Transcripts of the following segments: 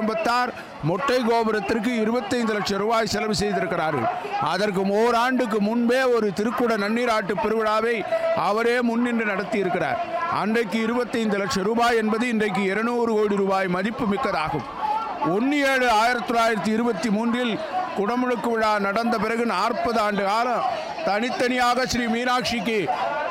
குடும்பத்தார் மொட்டை கோபுரத்திற்கு இருபத்தைந்து லட்சம் ரூபாய் செலவு செய்திருக்கிறார்கள் அதற்கு ஓராண்டுக்கு முன்பே ஒரு திருக்குட நன்னீராட்டு பெருவிழாவை அவரே முன்னின்று நடத்தியிருக்கிறார் அன்றைக்கு இருபத்தைந்து லட்சம் ரூபாய் என்பது இன்றைக்கு இருநூறு கோடி ரூபாய் மதிப்பு மிக்கதாகும் ஒன்று ஏழு ஆயிரத்தி தொள்ளாயிரத்தி இருபத்தி மூன்றில் குடமுழுக்கு விழா நடந்த பிறகு நாற்பது ஆண்டு காலம் தனித்தனியாக ஸ்ரீ மீனாட்சிக்கு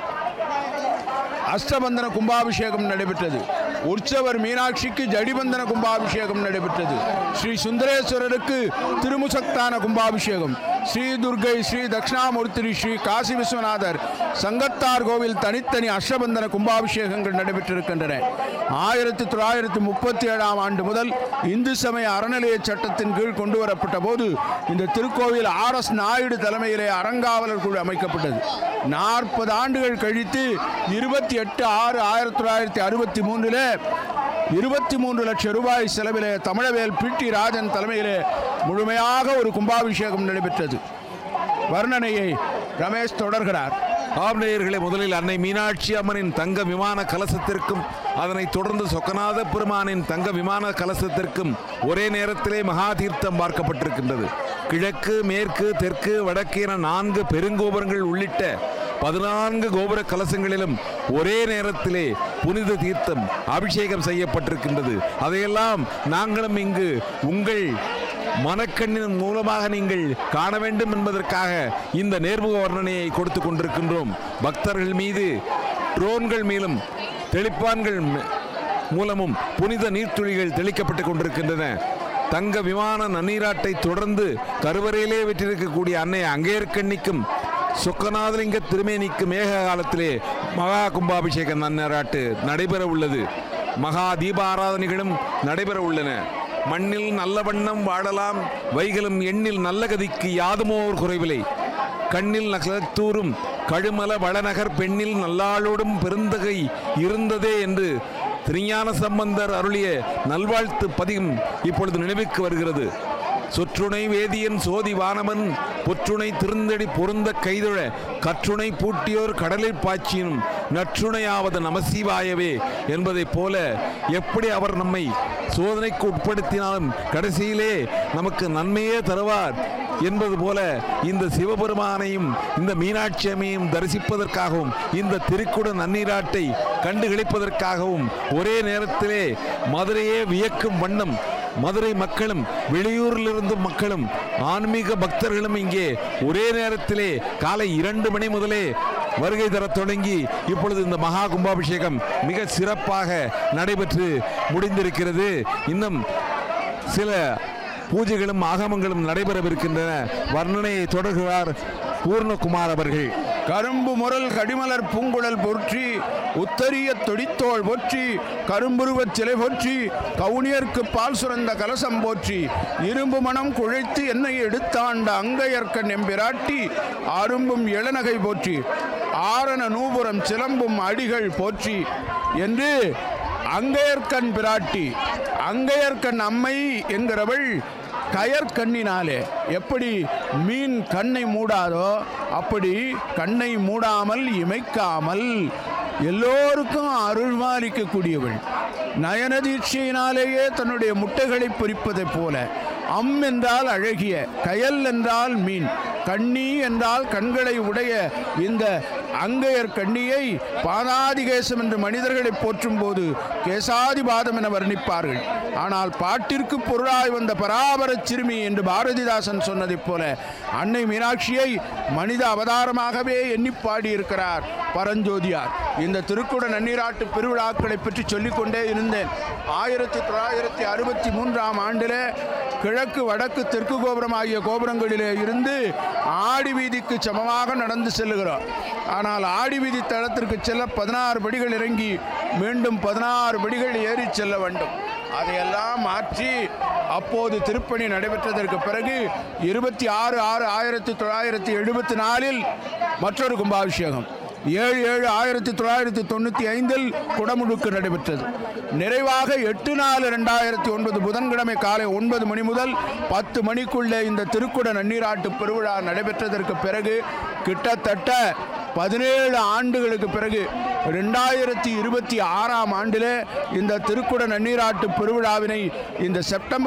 அஷ்டபந்தன கும்பாபிஷேகம் நடைபெற்றது உற்சவர் மீனாட்சிக்கு ஜடிபந்தன கும்பாபிஷேகம் நடைபெற்றது ஸ்ரீ சுந்தரேஸ்வரருக்கு திருமுசக்தான கும்பாபிஷேகம் ஸ்ரீ துர்கை ஸ்ரீ தட்சிணாமூர்த்தி ஸ்ரீ காசி விஸ்வநாதர் சங்கத்தார் கோவில் தனித்தனி அஷ்டபந்தன கும்பாபிஷேகங்கள் நடைபெற்றிருக்கின்றன ஆயிரத்தி தொள்ளாயிரத்தி முப்பத்தி ஏழாம் ஆண்டு முதல் இந்து சமய அறநிலைய சட்டத்தின் கீழ் கொண்டு வரப்பட்ட போது இந்த திருக்கோவில் ஆர் எஸ் நாயுடு தலைமையிலே அறங்காவலர் குழு அமைக்கப்பட்டது நாற்பது ஆண்டுகள் கழித்து இருபத்தி எட்டு ஆறு ஆயிரத்தி தொள்ளாயிரத்தி அறுபத்தி மூன்றில் இருபத்தி மூன்று லட்சம் ரூபாய் செலவிலே தமிழவேல் பி டி ராஜன் தலைமையிலே முழுமையாக ஒரு கும்பாபிஷேகம் நடைபெற்றது வர்ணனையை ரமேஷ் தொடர்கிறார் ஆம் நேயர்களே முதலில் அன்னை மீனாட்சி அம்மனின் தங்க விமான கலசத்திற்கும் அதனைத் தொடர்ந்து சொக்கநாத பெருமானின் தங்க விமான கலசத்திற்கும் ஒரே நேரத்திலே மகா தீர்த்தம் பார்க்கப்பட்டிருக்கின்றது கிழக்கு மேற்கு தெற்கு வடக்கு என நான்கு பெருங்கோபுரங்கள் உள்ளிட்ட பதினான்கு கோபுர கலசங்களிலும் ஒரே நேரத்திலே புனித தீர்த்தம் அபிஷேகம் செய்யப்பட்டிருக்கின்றது அதையெல்லாம் நாங்களும் இங்கு உங்கள் மனக்கண்ணின் மூலமாக நீங்கள் காண வேண்டும் என்பதற்காக இந்த நேர்முக வர்ணனையை கொடுத்து கொண்டிருக்கின்றோம் பக்தர்கள் மீது ட்ரோன்கள் மேலும் தெளிப்பான்கள் ம- மூலமும் புனித நீர்த்துளிகள் தெளிக்கப்பட்டு கொண்டிருக்கின்றன தங்க விமான நன்னீராட்டை தொடர்ந்து கருவறையிலே விற்றிருக்கக்கூடிய அன்னை அங்கேற்கண்ணிக்கும் சொக்கநாதலிங்க திருமேனிக்கு மேக காலத்திலே மகா கும்பாபிஷேக நன்னீராட்டு நடைபெற உள்ளது மகா தீபாராதனைகளும் நடைபெற உள்ளன மண்ணில் நல்ல வண்ணம் வாழலாம் வைகளும் எண்ணில் நல்ல கதிக்கு யாதுமோ ஒரு குறைவில்லை கண்ணில் நகலத்தூரும் கழுமல வளநகர் பெண்ணில் நல்லாளோடும் பெருந்தகை இருந்ததே என்று திருஞான சம்பந்தர் அருளிய நல்வாழ்த்து பதிகம் இப்பொழுது நினைவுக்கு வருகிறது சொற்றுணை வேதியன் சோதி வானவன் பொற்றுணை திருந்தடி பொருந்த கைதொழ கற்றுணை பூட்டியோர் கடலில் பாய்ச்சினும் நற்றுணையாவது நமசிவாயவே என்பதைப் போல எப்படி அவர் நம்மை சோதனைக்கு உட்படுத்தினாலும் கடைசியிலே நமக்கு நன்மையே தருவார் என்பது போல இந்த சிவபெருமானையும் இந்த மீனாட்சி அம்மையும் தரிசிப்பதற்காகவும் இந்த திருக்குட நன்னீராட்டை கண்டுகளிப்பதற்காகவும் ஒரே நேரத்திலே மதுரையே வியக்கும் வண்ணம் மதுரை மக்களும் வெளியூரிலிருந்து மக்களும் ஆன்மீக பக்தர்களும் இங்கே ஒரே நேரத்திலே காலை இரண்டு மணி முதலே வருகை தரத் தொடங்கி இப்பொழுது இந்த மகா கும்பாபிஷேகம் மிக சிறப்பாக நடைபெற்று முடிந்திருக்கிறது இன்னும் சில பூஜைகளும் ஆகமங்களும் நடைபெறவிருக்கின்றன வர்ணனையை தொடர்கிறார் பூர்ணகுமார் அவர்கள் கரும்பு முரல் கடிமலர் பூங்குழல் போற்றி உத்தரிய தொடித்தோள் போற்றி கரும்புருவச் சிலை போற்றி கவுனியர்க்கு பால் சுரந்த கலசம் போற்றி இரும்பு மனம் குழைத்து என்னை எடுத்தாண்ட அங்கையர்க்கன் எம்பிராட்டி அரும்பும் இளநகை போற்றி ஆரண நூபுரம் சிலம்பும் அடிகள் போற்றி என்று அங்கையர்க்கண் பிராட்டி அங்கையர்க்கண் அம்மை என்கிறவள் கயற்கண்ணினாலே எப்படி மீன் கண்ணை மூடாதோ அப்படி கண்ணை மூடாமல் இமைக்காமல் எல்லோருக்கும் அருள்மாலிக்கக்கூடியவள் நயனதீட்சையினாலேயே தன்னுடைய முட்டைகளை பொறிப்பதைப் போல அம் என்றால் அழகிய கயல் என்றால் மீன் கண்ணி என்றால் கண்களை உடைய இந்த அங்கையர் கண்ணியை பாதாதிகேசம் என்று மனிதர்களை போற்றும் போது கேசாதிபாதம் என வர்ணிப்பார்கள் ஆனால் பாட்டிற்கு பொருளாய் வந்த பராபரச் சிறுமி என்று பாரதிதாசன் சொன்னதைப் போல அன்னை மீனாட்சியை மனித அவதாரமாகவே எண்ணி பாடியிருக்கிறார் பரஞ்சோதியார் இந்த திருக்குட நன்னீராட்டு பெருவிழாக்களை பற்றி சொல்லிக்கொண்டே இருந்தேன் ஆயிரத்தி தொள்ளாயிரத்தி அறுபத்தி மூன்றாம் ஆண்டிலே கிழக்கு வடக்கு தெற்கு கோபுரம் ஆகிய கோபுரங்களிலே இருந்து ஆடி வீதிக்கு சமமாக நடந்து செல்லுகிறோம் ஆனால் ஆடி வீதி தளத்திற்கு செல்ல பதினாறு படிகள் இறங்கி மீண்டும் பதினாறு படிகள் ஏறி செல்ல வேண்டும் அதையெல்லாம் மாற்றி அப்போது திருப்பணி நடைபெற்றதற்கு பிறகு இருபத்தி ஆறு ஆறு ஆயிரத்தி தொள்ளாயிரத்தி எழுபத்தி நாலில் மற்றொரு கும்பாபிஷேகம் ஏழு ஏழு ஆயிரத்தி தொள்ளாயிரத்தி தொண்ணூற்றி ஐந்தில் குடமுழுக்கு நடைபெற்றது நிறைவாக எட்டு நாலு ரெண்டாயிரத்தி ஒன்பது புதன்கிழமை காலை ஒன்பது மணி முதல் பத்து மணிக்குள்ளே இந்த திருக்குட நன்னீராட்டு பெருவிழா நடைபெற்றதற்கு பிறகு கிட்டத்தட்ட பதினேழு ஆண்டுகளுக்கு பிறகு ரெண்டாயிரத்தி இருபத்தி ஆறாம் ஆண்டிலே இந்த திருக்குட நன்னீராட்டு பெருவிழாவினை இந்த செப்டம்பர்